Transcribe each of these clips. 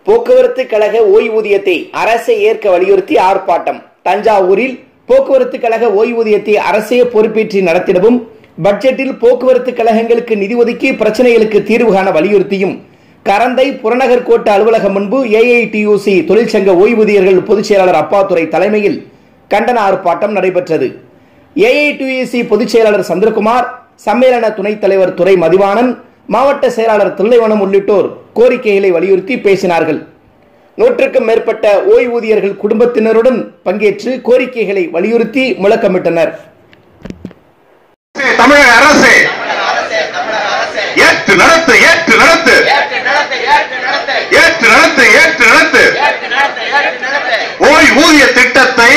போக்குவரத்து கழக ஓய்வூதியத்தை அரசே ஏற்க வலியுறுத்தி ஆர்ப்பாட்டம் தஞ்சாவூரில் போக்குவரத்து கழக ஓய்வூதியத்தை அரசே பொறுப்பேற்றி நடத்திடவும் பட்ஜெட்டில் போக்குவரத்து கழகங்களுக்கு நிதி ஒதுக்கி பிரச்சனைகளுக்கு தீர்வு காண வலியுறுத்தியும் கரந்தை புறநகர் கோட்ட அலுவலகம் முன்பு ஏஐடியூசி தொழிற்சங்க ஓய்வூதியர்கள் பொதுச் செயலாளர் அப்பாத்துறை தலைமையில் கண்டன ஆர்ப்பாட்டம் நடைபெற்றது ஏஐடியூசி பொதுச் செயலாளர் சந்திரகுமார் சம்மேளன துணைத் தலைவர் துரை மதிவாணன் மாவட்ட செயலாளர் தில்லைவனம் உள்ளிட்டோர் கோரிக்கைகளை வலியுறுத்தி பேசினார்கள் நூற்றுக்கும் மேற்பட்ட ஓய்வூதியர்கள் குடும்பத்தினருடன் பங்கேற்று கோரிக்கைகளை வலியுறுத்தி முழக்கமிட்டனர் தமிழக அரசு ஏற்று நடத்து ஏற்று நடத்து ஏற்று நடத்து ஏற்று நடத்து ஓய்வூதிய திட்டத்தை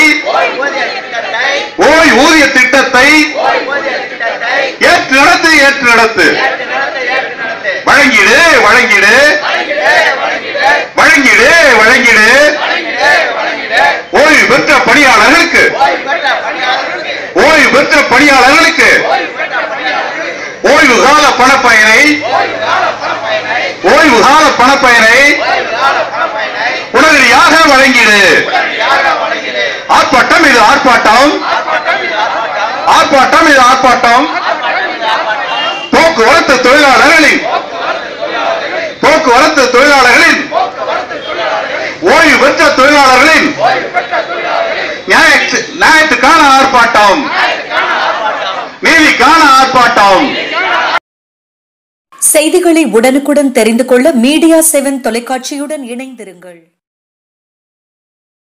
ஓய்வூதிய திட்டத்தை ஏற்று நடத்து ஏற்று நடத்து வழங்கிடு வழங்கிடு வழங்கிடு வழங்கிடு ஓய்வு பெற்ற பணியாளர்களுக்கு ஓய்வு பெற்ற பணியாளர்களுக்கு ஓய்வு கால பணப்பயனை ஓய்வு கால பணப்பயனை உடனடியாக வழங்கிடு ஆர்ப்பாட்டம் இது ஆர்ப்பாட்டம் ஆர்ப்பாட்டம் இது ஆர்ப்பாட்டம் போக்குவரத்து தொழிலாளர்களின் போக்குவரத்து தொழிலாளர்களின் ஓய்வு பெற்ற தொழிலாளர்களின் நியாயத்து- நியாயத்துக்கான ஆர்ப்பாட்டம் நீதிக்கான ஆர்ப்பாட்டம் செய்திகளை உடனுக்குடன் தெரிந்து கொள்ள மீடியா செவன் தொலைக்காட்சியுடன் இணைந்திருங்கள்